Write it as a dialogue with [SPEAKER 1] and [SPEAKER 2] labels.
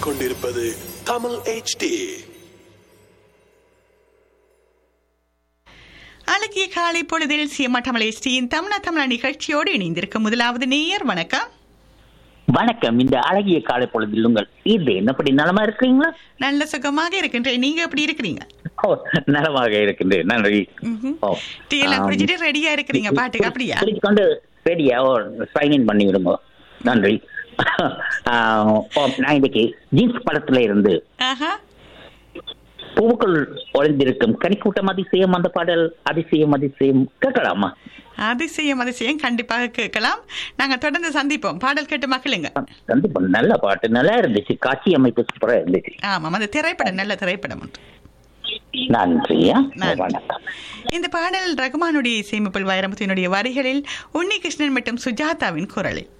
[SPEAKER 1] கேட்டுக்கொண்டிருப்பது தமிழ் HD
[SPEAKER 2] அழகிய காலை பொழுதில் சியமட்டமலை ஸ்ரீயின் தமிழா தமிழா நிகழ்ச்சியோடு இணைந்திருக்கும் முதலாவது நேயர் வணக்கம்
[SPEAKER 3] வணக்கம் இந்த அழகிய காலை பொழுதில் உங்கள் இது என்னப்படி நலமா இருக்கிறீங்களா
[SPEAKER 2] நல்ல சுகமாக இருக்கின்றேன் நீங்க எப்படி இருக்கிறீங்க
[SPEAKER 3] ஓ நலமாக இருக்கின்றேன் நன்றி
[SPEAKER 2] ம்ஹும்.
[SPEAKER 3] ஓ
[SPEAKER 2] டீ எல்லாம்
[SPEAKER 3] ஆம்.
[SPEAKER 2] குடிச்சிட்டு ரெடியா இருக்கிறீங்க பாட்டுக்கு அப்படியா
[SPEAKER 3] குடிச்சு கொண்டு ரெடியா ஓ சைன் இன் பண்ணி விடுங்க நன்றி ஆ, ஓ, நான் இன்னைக்கு ஜீன்ஸ் படத்துல இருந்து
[SPEAKER 2] ஆஹா
[SPEAKER 3] பூவுக்குள் ஒளிந்திருக்கும் கனிக்கூட்டம் அதிசயம் அந்த பாடல் அதிசயம் அதிசயம் கேட்கலாமா
[SPEAKER 2] அதிசயம் அதிசயம் கண்டிப்பாக கேட்கலாம் நாங்க தொடர்ந்து சந்திப்போம் பாடல் கேட்டு மகிழுங்க
[SPEAKER 3] கண்டிப்பா நல்ல பாட்டு நல்லா இருந்துச்சு காட்சி அமைப்பு சூப்பரா இருந்துச்சு
[SPEAKER 2] ஆமாம் அந்த திரைப்படம் நல்ல திரைப்படம் ஒன்று
[SPEAKER 3] நன்றியா
[SPEAKER 2] நன்றி.
[SPEAKER 3] வணக்கம்
[SPEAKER 2] இந்த பாடல் ரகுமானுடைய இசையமைப்பில் வைரமுத்தினுடைய வரிகளில் உன்னிகிருஷ்ணன் மற்றும் சுஜாதாவின் குரலில்